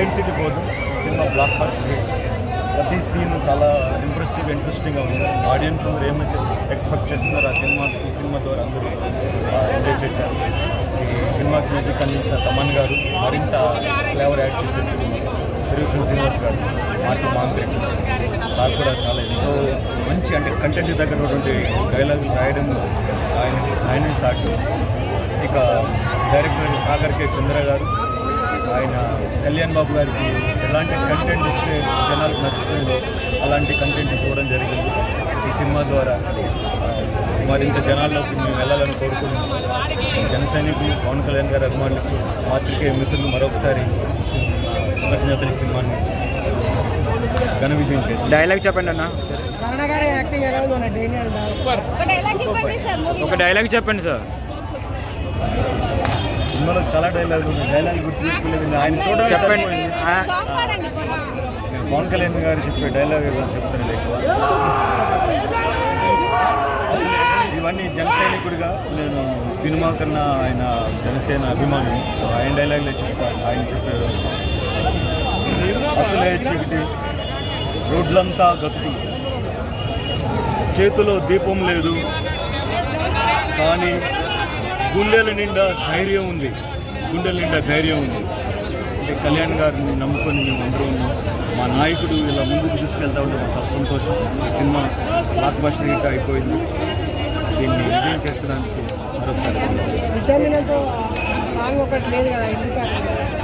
Intensity పోదు cinema block buster ప్రతి scene చాలా ఇంప్రెసివ్ ఇంట్రెస్టింగ్గా ఉంది ఆడియన్స్ అందరూ ఏమైతే ఎక్స్పెక్ట్ చేస్తున్నారో ఆ సినిమా ఈ సినిమా ద్వారా అందరూ ఎంజాయ్ చేశారు ఈ సినిమాకి మ్యూజిక్ అందించిన తమన్ గారు మరింత ఫ్లేవర్ యాడ్ చేశారు తిరుగుతున్న శ్రీనివాస్ గారు మాటలు మాంత్రిక్ సార్ కూడా చాలా ఎంతో మంచి అంటే కంటెంట్ తగ్గటువంటి డైలాగులు రాయడం ఆయన ఆయన సాటి ఇక డైరెక్టర్ సాగర్ కే చంద్ర గారు ఆయన కళ్యాణ్ బాబు గారికి ఎలాంటి కంటెంట్ ఇస్తే జనాలకు నచ్చుతుందో అలాంటి కంటెంట్ చూడడం జరిగింది ఈ సినిమా ద్వారా ఆ, మరింత జనాల్లోకి మేము వెళ్ళాలని కోరుకుంటున్నాం జన సైనికులు పవన్ కళ్యాణ్ గారి అభిమానులకు మాతృకేయ మిత్రులు మరొకసారి కృతజ్ఞతలు ఈ సినిమాని ఘన విజయం చేసి డైలాగ్ చెప్పండి అన్న రాణా గారి యాక్టింగ్ ఎలా ఉంది డేనియల్ ఒక డైలాగ్ చెప్పండి సార్ మూవీ ఒక డైలాగ్ చెప్పండి సార్ సినిమాలో చాలా డైలాగులు ఉన్నాయి డైలాగ్ గుర్తుపెట్టుకోలేదు ఆయన చూడడం చెప్పండి. సరిపోయింది. ఆ, సాంగ్ పాడండి పోనీ. నేను పవన్ కళ్యాణ్ గారు చెప్పే డైలాగ్ ఏదో చెప్తాను ఎక్కువ అసలు ఇవన్నీ జన సైనికుడిగా నేను సినిమా కన్నా ఆయన జనసేన అభిమాని సో ఆయన డైలాగ్లే చెప్తాను ఆయన చెప్పారు అసలే చీకటి రోడ్లంతా గతుకులు చేతిలో దీపం లేదు కానీ గుండెల నిండా ధైర్యం ఉంది గుండెల నిండా ధైర్యం ఉంది అంటే కళ్యాణ్ గారిని నమ్ముకొని మేము అందరూ ఉన్నాం మా నాయకుడు ఇలా ముందుకు తీసుకెళ్తా ఉంటే మాకు చాలా సంతోషం ఈ సినిమా బ్లాక్ బస్టర్ హిట్ అయిపోయింది దీన్ని విజయం చేస్తున్నందుకు మరొకసారి విటమిన్తో సాంగ్ ఒకటి లేదు కదా ఎందుకు